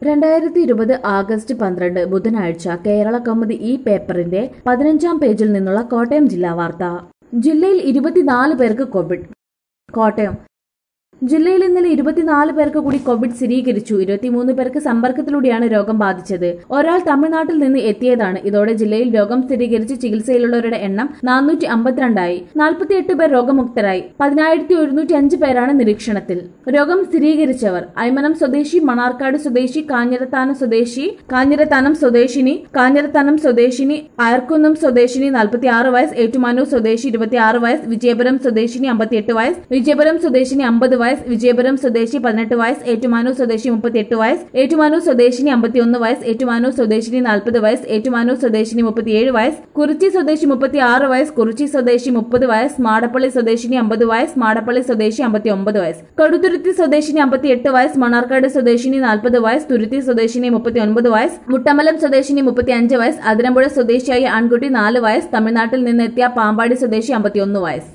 രണ്ടായിരത്തി ഇരുപത് ആഗസ്റ്റ് പന്ത്രണ്ട് ബുധനാഴ്ച കേരള കൗമുദി ഈ പേപ്പറിന്റെ പതിനഞ്ചാം പേജിൽ നിന്നുള്ള കോട്ടയം ജില്ലാ വാർത്ത ജില്ലയിൽ ഇരുപത്തിനാല് പേർക്ക് കോവിഡ് കോട്ടയം ജില്ലയിൽ ഇന്നലെ ഇരുപത്തിനാല് പേർക്ക് കൂടി കോവിഡ് സ്ഥിരീകരിച്ചു ഇരുപത്തിമൂന്ന് പേർക്ക് സമ്പർക്കത്തിലൂടെയാണ് രോഗം ബാധിച്ചത് ഒരാൾ തമിഴ്നാട്ടിൽ നിന്ന് എത്തിയതാണ് ഇതോടെ ജില്ലയിൽ രോഗം സ്ഥിരീകരിച്ച് ചികിത്സയിലുള്ളവരുടെ എണ്ണം നാനൂറ്റി അമ്പത്തിരണ്ടായി നാൽപ്പത്തിയെട്ട് പേർ രോഗമുക്തരായി പതിനായിരത്തി ഒരുന്നൂറ്റി അഞ്ച് പേരാണ് നിരീക്ഷണത്തിൽ രോഗം സ്ഥിരീകരിച്ചവർ അയ്മനം സ്വദേശി മണാർക്കാട് സ്വദേശി കാഞ്ഞിരത്താനം സ്വദേശി കാഞ്ഞിരത്താനം സ്വദേശിനി കാഞ്ഞിരത്താനം സ്വദേശിനി അയർക്കുന്നം സ്വദേശിനി നാൽപ്പത്തി ആറ് വയസ്സ് ഏറ്റുമാനൂർ സ്വദേശി ഇരുപത്തി ആറ് വയസ്സ് വിജയപുരം സ്വദേശിനി അമ്പത്തിയെട്ട് വയസ്സ് വിജയപുരം സ്വദേശിനി അമ്പത് വയസ്സ് വിജയപുരം സ്വദേശി പതിനെട്ട് വയസ്സ് ഏറ്റുമാനൂർ സ്വദേശി മുപ്പത്തിയെട്ട് വയസ്സ് ഏറ്റുമാനൂർ സ്വദേശിനി അമ്പത്തിയൊന്ന് വയസ്സ് ഏറ്റുമാനൂർ സ്വദേശിനി നാൽപ്പത് വയസ്സ് ഏറ്റുമാനൂർ സ്വദേശിനി മുപ്പത്തിയേഴ് വയസ്സ് കുറിച്ചി സ്വദേശി മുപ്പത്തി ആറ് വയസ്സ് കുറിച്ചി സ്വദേശി മുപ്പത് വയസ്സ് മാടപ്പള്ളി സ്വദേശിനി അമ്പത് വയസ്സ് മാടപ്പള്ളി സ്വദേശി അമ്പത്തി ഒമ്പത് വയസ്സ് കടുത്തുരുത്തി സ്വദേശിനി അമ്പത്തിയെട്ട് വയസ്സ് മണാർക്കാട് സ്വദേശിനി നാൽപ്പത് വയസ്സ് തുരുത്തി സ്വദേശിനി മുപ്പത്തി ഒൻപത് വയസ്സ് മുട്ടമലം സ്വദേശിനി മുപ്പത്തി അഞ്ച് വയസ്സ് അതിരമ്പുഴ സ്വദേശിയായ ആൺകുട്ടി നാല് വയസ്സ് തമിഴ്നാട്ടിൽ നിന്നെത്തിയ പാമ്പാടി സ്വദേശി അമ്പത്തിയൊന്ന് വയസ്സ്